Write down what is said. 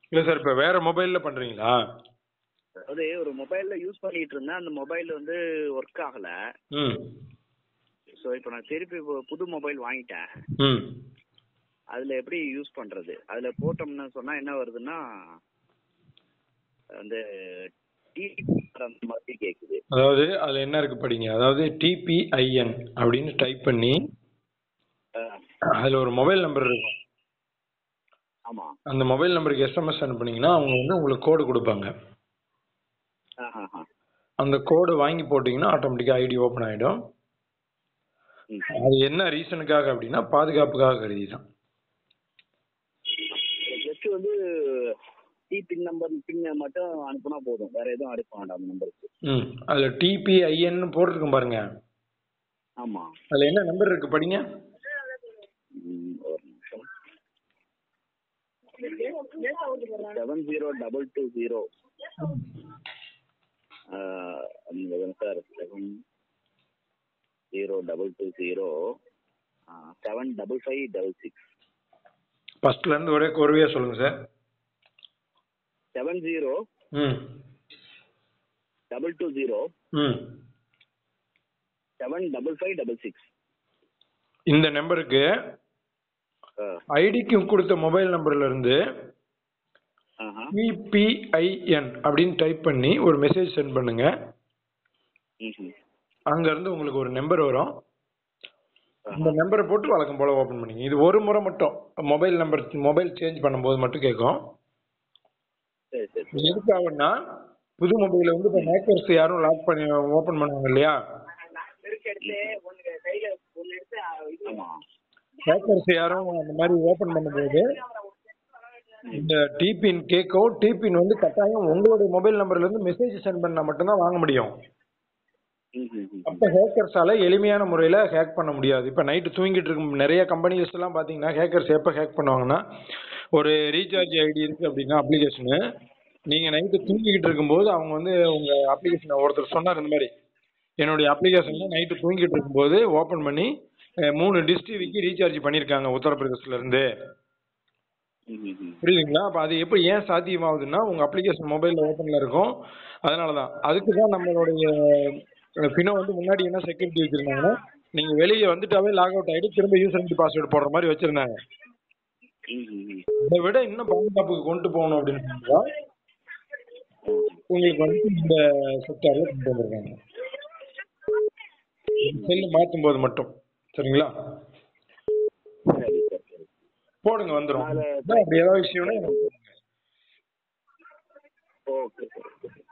இல்ல சார் இப்ப வேற மொபைல்ல பண்றீங்களா அதாவது ஒரு மொபைல்ல யூஸ் பண்ணிட்டு இருந்தேன் அந்த மொபைல் வந்து ஒர்க் ஆகல ம் ஸோ இப்போ நான் திருப்பி இப்போ புது மொபைல் வாங்கிட்டேன் ம் அதுல எப்படி யூஸ் பண்றது அதுல போட்டோம்னு சொன்னா என்ன வருதுன்னா அந்த டிவி அந்த மாதிரி கேக்குது அதாவது அதுல என்ன இருக்கு படிங்க அதாவது டிபிஐஎன் அப்படின்னு டைப் பண்ணி அஹ், அதுல ஒரு மொபைல் நம்பர் இருக்கும் ஆமா அந்த மொபைல் நம்பருக்கு எஸ்எம்எஸ் அனுப்புனீங்கன்னா அவங்க வந்து உங்களுக்கு கோடு கொடுப்பாங்க ஆஹ், ஆஹ், ஆஹ். அந்த கோடு வாங்கி போட்டீங்கன்னா ஆட்டோமேட்டிக்கா ஐடி ஓப்பன் ஆயிடும் ம். அது என்ன ரீசனுக்காக அப்படின்னா பாதுகாப்புக்காக கருதி தான் ஜஸ்ட் வந்து டி பின் நம்பர் பின் மட்டும் அனுப்புனா போதும் வேற எதுவும் அனுப்ப வேண்டாம் அந்த நம்பருக்கு ம் அதுல டிபிஐஎன் போட்டிருக்கும் பாருங்க ஆமா அதுல என்ன நம்பர் இருக்கு படிங்க ம், ஒரு நிமிஷம் seven zero double two zero sir seven zero double two zero seven double five double six ஃபர்ஸ்ட்ல இருந்து ஒரே கோர்வையா சொல்லுங்க sir seven zero hmm double two zero hmm seven double five double six இந்த நம்பருக்கு ஐடிக்கு கொடுத்த மொபைல் நம்பர்ல இருந்து பிபிஐஎன் அப்படின்னு டைப் பண்ணி ஒரு மெசேஜ் சென்ட் பண்ணுங்க அங்க இருந்து உங்களுக்கு ஒரு நம்பர் வரும் அந்த நம்பரை போட்டு வழக்கம் போல ஓபன் பண்ணிங்க இது ஒரு முறை மட்டும் மொபைல் நம்பர் மொபைல் சேஞ்ச் பண்ணும்போது மட்டும் கேட்கும் சரி சரி இது எதுக்காகன்னா புது மொபைல வந்து இப்போ ஹேக்கர்ஸ் யாரும் லாக் பண்ணி ஓபன் பண்ணுவாங்க இல்லையா ஆமா ஹேக்கர்ஸ் யாரும் அந்த மாதிரி ஓபன் பண்ணும்போது இந்த டிபின் கேட்கும் டிபின் வந்து கட்டாயம் உங்களுடைய மொபைல் நம்பர்ல இருந்து மெசேஜ் சென்ட் பண்ணா மட்டும்தான் வாங்க முடியும் ம், ம், ம். அப்ப ஹேக்கர்ஸால எளிமையான முறையில ஹேக் பண்ண முடியாது இப்ப நைட்டு தூங்கிட்டு இருக்கும் நிறைய கம்பெனிஸ் எல்லாம் பாத்தீங்கன்னா ஹேக்கர்ஸ் எப்ப ஹேக் பண்ணுவாங்கன்னா ஒரு ரீசார்ஜ் ஐடி இருக்கு அப்படின்னா அப்ளிகேஷனு நீங்க நைட்டு தூங்கிக்கிட்டு இருக்கும்போது அவங்க வந்து உங்க அப்ளிகேஷனை ஒருத்தர் சொன்னார் இந்த மாதிரி என்னுடைய அப்ளிகேஷன்ல நைட்டு தூங்கிட்டு இருக்கும்போது ஓபன் பண்ணி அஹ், மூணு டிஷ் டிவிக்கு ரீசார்ஜ் பண்ணிருக்காங்க உத்தரப்பிரதேசத்துல இருந்து ம், ம், ம். புரியுதுங்களா அப்ப அது எப்படி ஏன் சாத்தியமாகுதுன்னா உங்க அப்ளிகேஷன் மொபைல்ல ஓப்பன்ல இருக்கும் அதனாலதான் அதுக்கு தான் நம்மளுடைய பினோ வந்து முன்னாடி என்ன செக்யூரிட்டி வச்சிருந்தாங்கன்னா நீங்க வெளியே வந்துட்டாவே லாக் அவுட் ஆயிட்டு திரும்ப யூசர் ஐடி பாஸ்வேர்டு போடுற மாதிரி வச்சிருந்தாங்க ம், ம், ம். இதை விட இன்னும் பாதுகாப்புக்கு கொண்டு போகணும் அப்படின்னு சொன்னா உங்களுக்கு வந்து இந்த செக்டார்ல கொண்டு வந்திருக்காங்க செல்லு மாத்தும் போது மட்டும் சரிங்களா சரி சரி சரி போடுங்க வந்துரும் அதுல அப்படி ஏதாவது விஷயம்னா எனக்கு ஓகே சார்